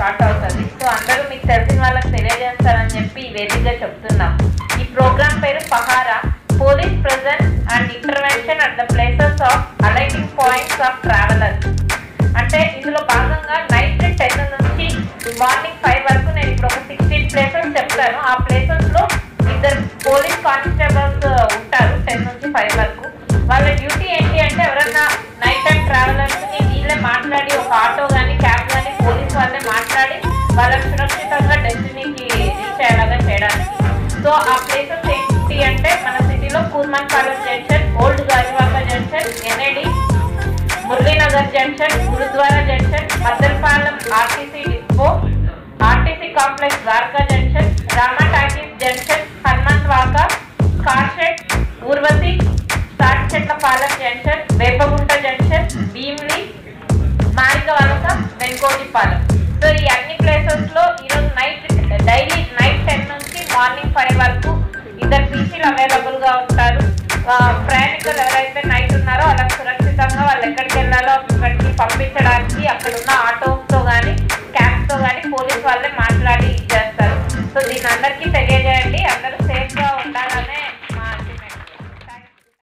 start అవుతుంది so అందరూ మీకు తెలిసిన వాళ్ళకి తెలియజేస్తారని చెప్పి ఈ వేదికగా చెప్తున్నాం ఈ ప్రోగ్రామ్ పేరు Pahara police presence and intervention at the places of alighting points of travellers అంటే ఇందులో భాగంగా నైట్ టెన్ నుంచి మార్నింగ్ ఫైవ్ వరకు నేను ఇప్పుడు ఒక సిక్స్టీన్ ప్లేసెస్ చెప్తాను ఆ ప్లేసెస్ లో ఇద్దరు పోలీస్ కానిస్టేబుల్స్ ఉంటారు టెన్ నుంచి ఫైవ్ వరకు వాళ్ళ డ్యూటీ ఏంటి అంటే ఎవరైనా నైట్ టైం ట్రావెలర్స్ ని వీళ్ళే మాట్లాడి ఒక ఆటో కానీ క్యాబ్ కానీ పోలీస్ వాళ్ళే మాట్లాడి వాళ్ళని సురక్షితంగా డెస్టినీకి రీచ్ అయ్యేలాగా చేయడానికి సో ఆ ప్లేసెస్ ఏంటి అంటే మన సిటీలో Kurmannapalem junction old Gajuwaka junction NAD Muralinagar junction Gurudwara junction Maddilapalem RTC depot RTC complex Dwaraka junction Rama talkies junction Hanumanthavaka car shed Urvashi Thatichetlapalem junction Vepagunta junction Bheemili Marikavalasa Venkotipalem so ఈ అన్ని ప్లేసెస్ లో ఈరోజు నైట్ డైలీ నైట్ టెన్ నుంచి మార్నింగ్ ఫైవ్ వరకు ఇద్దరు పీసీలు అవైలబుల్ గా ఉంటారు ఆ, ప్రయాణికులు ఎవరైతే నైట్ ఉన్నారో వాళ్ళకి సురక్షితంగా వాళ్ళు ఎక్కడికి వెళ్ళాలో అక్కడికి పంపించడానికి అక్కడ ఉన్న ఆటోస్ తో కానీ క్యాబ్స్ తో కానీ